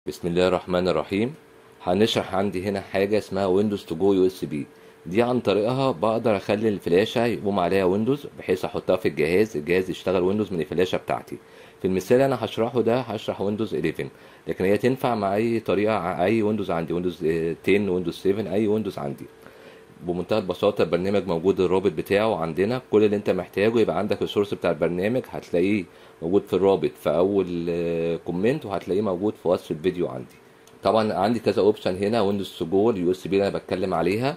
بسم الله الرحمن الرحيم هنشرح عندي هنا حاجة اسمها ويندوز تو جو يو اس بي دي عن طريقها بقدر اخلي الفلاشة يقوم عليها ويندوز بحيث احطها في الجهاز الجهاز يشتغل ويندوز من الفلاشة بتاعتي في المثال اللي انا هشرحه ده هشرح ويندوز 11 لكن هي تنفع مع اي طريقة ع- اي ويندوز عندي ويندوز 10 ويندوز 7 اي ويندوز عندي بمنتهى البساطة البرنامج موجود الرابط بتاعه عندنا كل اللي انت محتاجه يبقى عندك السورس بتاع البرنامج هتلاقيه موجود في الرابط في اول آه، كومنت وهتلاقيه موجود في وصف الفيديو عندي طبعا عندي كذا اوبشن هنا ويندوز تو جو اليو اس بي اللي انا بتكلم عليها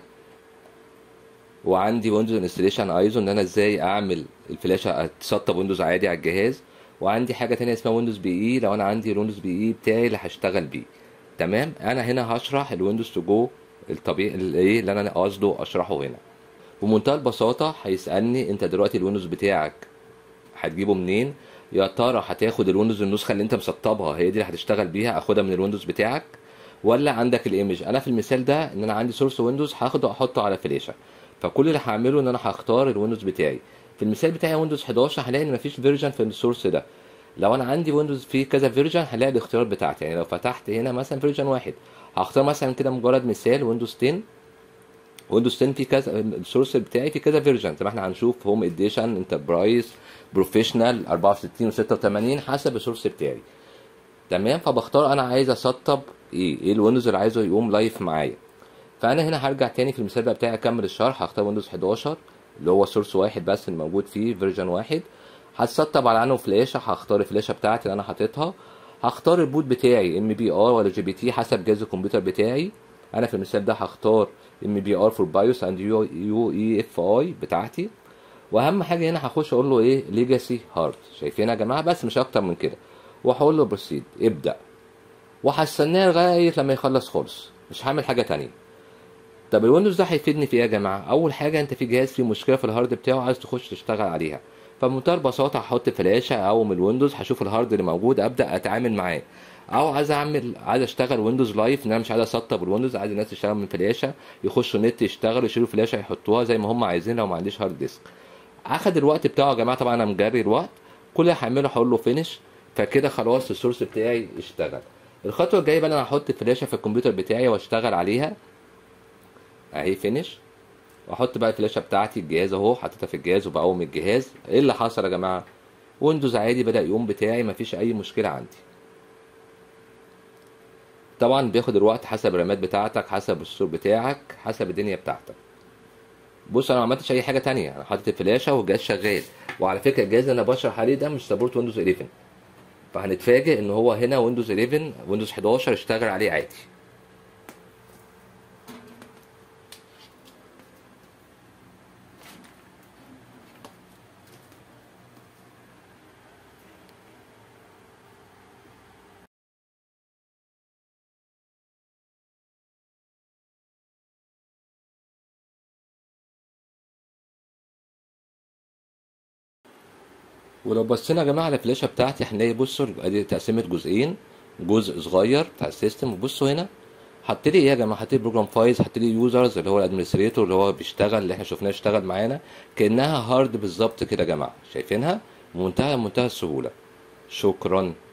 وعندي ويندوز انستليشن ايزو ان انا ازاي اعمل الفلاشه تسطب ويندوز عادي على الجهاز وعندي حاجه تانية اسمها ويندوز بي اي لو انا عندي الويندوز بي اي بتاعي اللي هشتغل بيه تمام انا هنا هشرح الويندوز تو جو الطبيعي الايه اللي انا قصده اشرحه هنا بمنتهى البساطه هيسالني انت دلوقتي الويندوز بتاعك هتجيبه منين يا ترى هتاخد الويندوز النسخه اللي انت مسطبها هي دي اللي هتشتغل بيها اخدها من الويندوز بتاعك ولا عندك الايمج انا في المثال ده ان انا عندي سورس ويندوز هاخده احطه على فلاشه فكل اللي هعمله ان انا هختار الويندوز بتاعي في المثال بتاعي ويندوز 11 هلاقي ان مفيش فيرجن في السورس ده لو انا عندي ويندوز فيه كذا فيرجن هلاقي الاختيارات بتاعتي يعني لو فتحت هنا مثلا فيرجن واحد هختار مثلا كده مجرد مثال ويندوز 10 ويندوز 10 في كذا السورس بتاعي في كذا فيرجن زي ما احنا هنشوف هوم اديشن انتربرايز بروفيشنال 64 و86 حسب السورس بتاعي تمام فبختار انا عايز اسطب ايه ايه الويندوز اللي عايزه يقوم لايف معايا فانا هنا هرجع تاني في المثال بقى بتاعي اكمل الشرح هختار ويندوز 11 اللي هو سورس واحد بس اللي موجود فيه فيرجن واحد هتسطب على عنه فلاشه هختار الفلاشه بتاعتي اللي انا حاططها هختار البوت بتاعي ام بي ار ولا جي بي تي حسب جهاز الكمبيوتر بتاعي انا في المثال ده هختار ام بي ار فور بايوس اند يو يو اي اف اي بتاعتي واهم حاجه هنا هخش اقول له ايه ليجاسي هارد شايفين يا جماعه بس مش اكتر من كده وهقول له بروسيد ابدا وهستناه لغايه لما يخلص خالص مش هعمل حاجه تانية طب الويندوز ده هيفيدني في ايه يا جماعه اول حاجه انت في جهاز فيه مشكله في الهارد بتاعه عايز تخش تشتغل عليها فبمنتهى البساطه هحط فلاشه او من الويندوز هشوف الهارد اللي موجود ابدا اتعامل معاه او عايز اعمل عايز اشتغل ويندوز لايف ان انا مش عايز اسطب الويندوز عايز الناس تشتغل من فلاشه يخشوا النت يشتغلوا يشيلوا فلاشه يحطوها زي ما هم عايزين لو ما عنديش هارد ديسك اخد الوقت بتاعه يا جماعه طبعا انا مجري الوقت كل اللي هعمله هقول له فينش فكده خلاص السورس بتاعي اشتغل الخطوه الجايه بقى انا هحط فلاشه في الكمبيوتر بتاعي واشتغل عليها اهي فينش واحط بقى الفلاشه بتاعتي الجهاز اهو حطيتها في الجهاز وبقوم الجهاز ايه اللي حصل يا جماعه ويندوز عادي بدا يقوم بتاعي مفيش اي مشكله عندي طبعا بياخد الوقت حسب الرامات بتاعتك حسب السور بتاعك حسب الدنيا بتاعتك بص انا ما عملتش اي حاجه تانية انا حاطط الفلاشه والجهاز شغال وعلى فكره الجهاز اللي انا بشرح عليه ده مش سبورت ويندوز 11 فهنتفاجئ ان هو هنا ويندوز 11 ويندوز 11 اشتغل عليه عادي ولو بصينا يا جماعه على الفلاشه بتاعتي هنلاقي بصوا ادي تقسيمه جزئين جزء صغير بتاع السيستم وبصوا هنا حط لي ايه يا جماعه حط لي بروجرام فايلز حط لي يوزرز اللي هو الادمنستريتور اللي هو بيشتغل اللي احنا شفناه اشتغل معانا كانها هارد بالظبط كده يا جماعه شايفينها بمنتهى منتهى السهوله شكرا